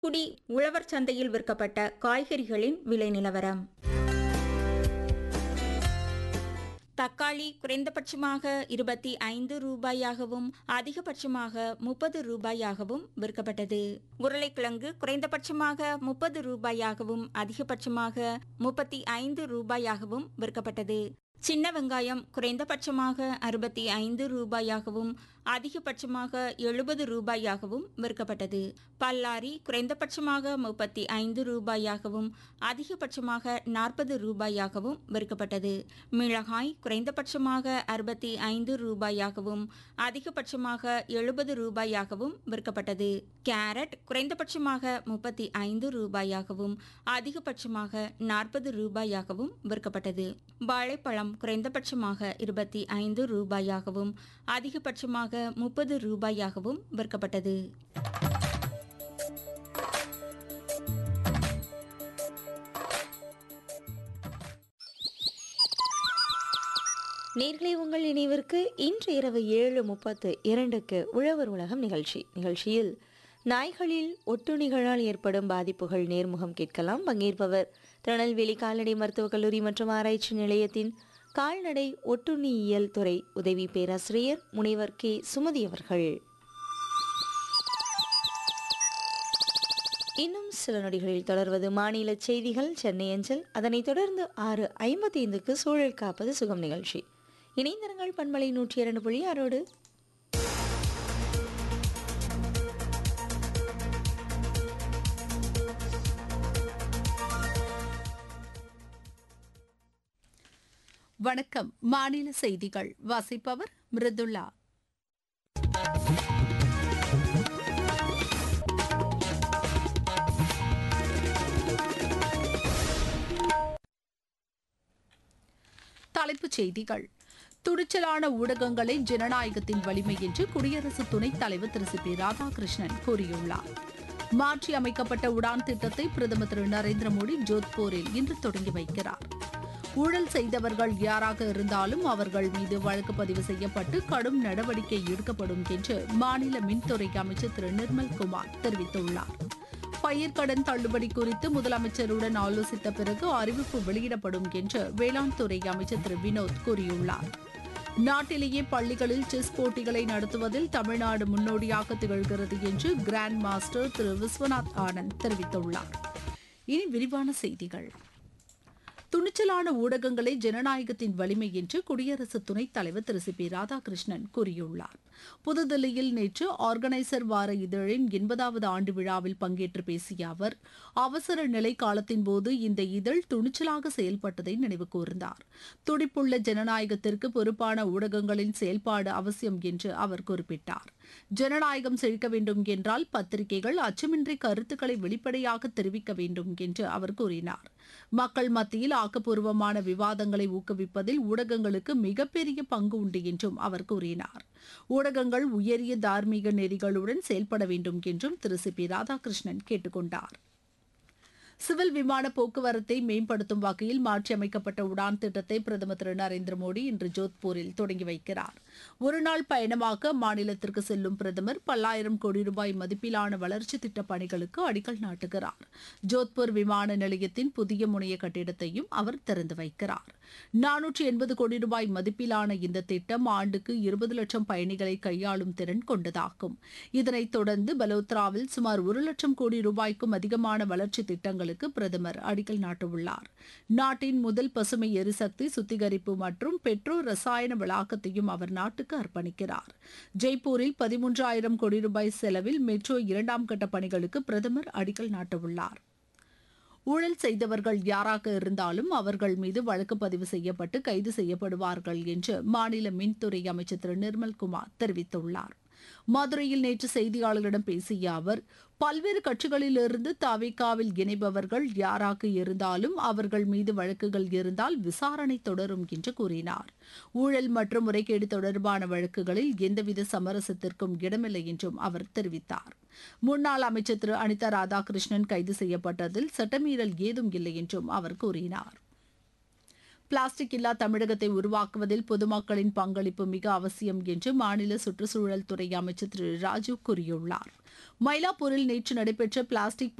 குடி உழவர் சந்தையில் விற்கப்பட்ட காய்கறிகளின் விலை நிலவரம் தக்காளி குறைந்தபட்சமாக இருபத்தி ஐந்து ரூபாயாகவும் அதிகபட்சமாக முப்பது ரூபாயாகவும் விற்கப்பட்டது உருளைக்கிழங்கு குறைந்தபட்சமாக முப்பது ரூபாயாகவும் அதிகபட்சமாக முப்பத்தி ஐந்து ரூபாயாகவும் விற்கப்பட்டது சின்ன வெங்காயம் குறைந்தபட்சமாக அறுபத்தி ஐந்து ரூபாயாகவும் அதிகபட்சமாக எழுபது ரூபாயாகவும் விற்கப்பட்டது பல்லாரி குறைந்தபட்சமாக முப்பத்தி ஐந்து ரூபாயாகவும் அதிகபட்சமாக நாற்பது ரூபாயாகவும் விற்கப்பட்டது மிளகாய் குறைந்தபட்சமாக அறுபத்தி ஐந்து ரூபாயாகவும் அதிகபட்சமாக எழுபது ரூபாயாகவும் விற்கப்பட்டது கேரட் குறைந்தபட்சமாக முப்பத்தி ஐந்து ரூபாயாகவும் அதிகபட்சமாக நாற்பது ரூபாயாகவும் விற்கப்பட்டது வாழைப்பழம் குறைந்தபட்சமாக இருபத்தி ஐந்து ரூபாயாகவும் அதிகபட்சமாக முப்பது ரூபாயாகவும் விற்கப்பட்டது நேர்களை உங்கள் நினைவிற்கு இன்று இரவு ஏழு முப்பத்து இரண்டுக்கு உழவர் உலகம் நிகழ்ச்சி நிகழ்ச்சியில் நாய்களில் ஒட்டுண்ணிகளால் ஏற்படும் பாதிப்புகள் நேர்முகம் கேட்கலாம் பங்கேற்பவர் திருநெல்வேலி கால்நடை மருத்துவக் கல்லூரி மற்றும் ஆராய்ச்சி நிலையத்தின் கால்நடை ஒட்டுண்ணியியல் துறை உதவி பேராசிரியர் முனைவர் கே சுமதி அவர்கள் இன்னும் சில நொடிகளில் தொடர்வது மாநில செய்திகள் சென்னை அஞ்சல் அதனைத் தொடர்ந்து ஆறு ஐம்பத்தி ஐந்துக்கு சூழல் காப்பது சுகம் நிகழ்ச்சி இணைந்திருங்கள் பண்பலை நூற்றி இரண்டு புள்ளி ஆறோடு வணக்கம் மாநில செய்திகள் வாசிப்பவர் மிருதுளா தலைப்புச் செய்திகள் துணிச்சலான ஊடகங்களே ஜனநாயகத்தின் வலிமை என்று குடியரசு துணைத் தலைவர் திரு சி பி ராதாகிருஷ்ணன் கூறியுள்ளார் மாற்றி அமைக்கப்பட்ட உடான் திட்டத்தை பிரதமர் திரு நரேந்திர மோடி ஜோத்பூரில் இன்று தொடங்கி வைக்கிறார் ஊழல் செய்தவர்கள் யாராக இருந்தாலும் அவர்கள் மீது வழக்கு பதிவு செய்யப்பட்டு கடும் நடவடிக்கை எடுக்கப்படும் என்று மாநில மின்துறை அமைச்சர் திரு நிர்மல் குமார் தெரிவித்துள்ளார் பயிர்க்கடன் தள்ளுபடி குறித்து முதலமைச்சருடன் ஆலோசித்த பிறகு அறிவிப்பு வெளியிடப்படும் என்று வேளாண் துறை அமைச்சர் திரு வினோத் கூறியுள்ளார் நாட்டிலேயே பள்ளிகளில் செஸ் போட்டிகளை நடத்துவதில் தமிழ்நாடு முன்னோடியாக திகழ்கிறது என்று கிராண்ட் மாஸ்டர் திரு விஸ்வநாத் ஆனந்த் தெரிவித்துள்ளார் இனி விரிவான செய்திகள் துணிச்சலான ஊடகங்களே ஜனநாயகத்தின் வலிமை என்று குடியரசு துணைத் தலைவர் திரு சி பி ராதாகிருஷ்ணன் கூறியுள்ளார் புதுதில்லியில் நேற்று ஆர்கனைசர் வார இதழின் எண்பதாவது ஆண்டு விழாவில் பங்கேற்று பேசிய அவர் அவசர நிலை காலத்தின் போது இந்த இதழ் துணிச்சலாக செயல்பட்டதை நினைவு கூர்ந்தார் துடிப்புள்ள ஜனநாயகத்திற்கு பொறுப்பான ஊடகங்களின் செயல்பாடு அவசியம் என்று அவர் குறிப்பிட்டார் ஜனநாயகம் செழிக்க வேண்டும் என்றால் பத்திரிகைகள் அச்சமின்றி கருத்துக்களை வெளிப்படையாக தெரிவிக்க வேண்டும் என்று அவர் கூறினார் மக்கள் மத்தியில் ஆக்கப்பூர்வமான விவாதங்களை ஊக்குவிப்பதில் ஊடகங்களுக்கு மிகப்பெரிய பங்கு உண்டு என்றும் அவர் கூறினார் ஊடகங்கள் உயரிய தார்மீக நெறிகளுடன் செயல்பட வேண்டும் என்றும் திரு சி பி ராதாகிருஷ்ணன் கேட்டுக்கொண்டார் சிவில் விமான போக்குவரத்தை மேம்படுத்தும் வகையில் மாற்றியமைக்கப்பட்ட உடான் திட்டத்தை பிரதமர் திரு நரேந்திர மோடி இன்று ஜோத்பூரில் தொடங்கி வைக்கிறார் ஒருநாள் பயணமாக மாநிலத்திற்கு செல்லும் பிரதமர் பல்லாயிரம் கோடி ரூபாய் மதிப்பிலான வளர்ச்சி திட்ட பணிகளுக்கு அடிக்கல் நாட்டுகிறார் ஜோத்பூர் விமான நிலையத்தின் புதிய முனைய கட்டிடத்தையும் அவர் திறந்து வைக்கிறார் நானூற்றி எண்பது கோடி ரூபாய் மதிப்பிலான இந்த திட்டம் ஆண்டுக்கு இருபது லட்சம் பயணிகளை கையாளும் திறன் கொண்டதாகும் இதனைத் தொடர்ந்து பலோத்ராவில் சுமார் ஒரு லட்சம் கோடி ரூபாய்க்கும் அதிகமான வளர்ச்சி திட்டங்களுக்கு பிரதமர் அடிக்கல் நாட்டவுள்ளார் நாட்டின் முதல் பசுமை எரிசக்தி சுத்திகரிப்பு மற்றும் பெட்ரோ ரசாயன வளாகத்தையும் அவர் நாட்டுக்கு அர்ப்பணிக்கிறார் ஜெய்ப்பூரில் பதிமூன்றாயிரம் கோடி ரூபாய் செலவில் மெட்ரோ இரண்டாம் கட்ட பணிகளுக்கு பிரதமர் அடிக்கல் நாட்டவுள்ளார் ஊழல் செய்தவர்கள் யாராக இருந்தாலும் அவர்கள் மீது வழக்கு பதிவு செய்யப்பட்டு கைது செய்யப்படுவார்கள் என்று மாநில மின்துறை அமைச்சர் திரு நிர்மல்குமார் தெரிவித்துள்ளார் மதுரையில் நேற்று செய்தியாளர்களிடம் பேசிய அவர் பல்வேறு கட்சிகளிலிருந்து தவிகாவில் இணைபவர்கள் யாராக இருந்தாலும் அவர்கள் மீது வழக்குகள் இருந்தால் விசாரணை தொடரும் என்று கூறினார் ஊழல் மற்றும் முறைகேடு தொடர்பான வழக்குகளில் எந்தவித சமரசத்திற்கும் இடமில்லை என்றும் அவர் தெரிவித்தார் முன்னாள் அமைச்சர் திரு அனிதா ராதாகிருஷ்ணன் கைது செய்யப்பட்டதில் சட்டமீறல் ஏதும் இல்லை என்றும் அவர் கூறினார் பிளாஸ்டிக் இல்லா தமிழகத்தை உருவாக்குவதில் பொதுமக்களின் பங்களிப்பு மிக அவசியம் என்று மாநில சுற்றுச்சூழல் துறை அமைச்சர் திரு ராஜு கூறியுள்ளார் மயிலாப்பூரில் நேற்று நடைபெற்ற பிளாஸ்டிக்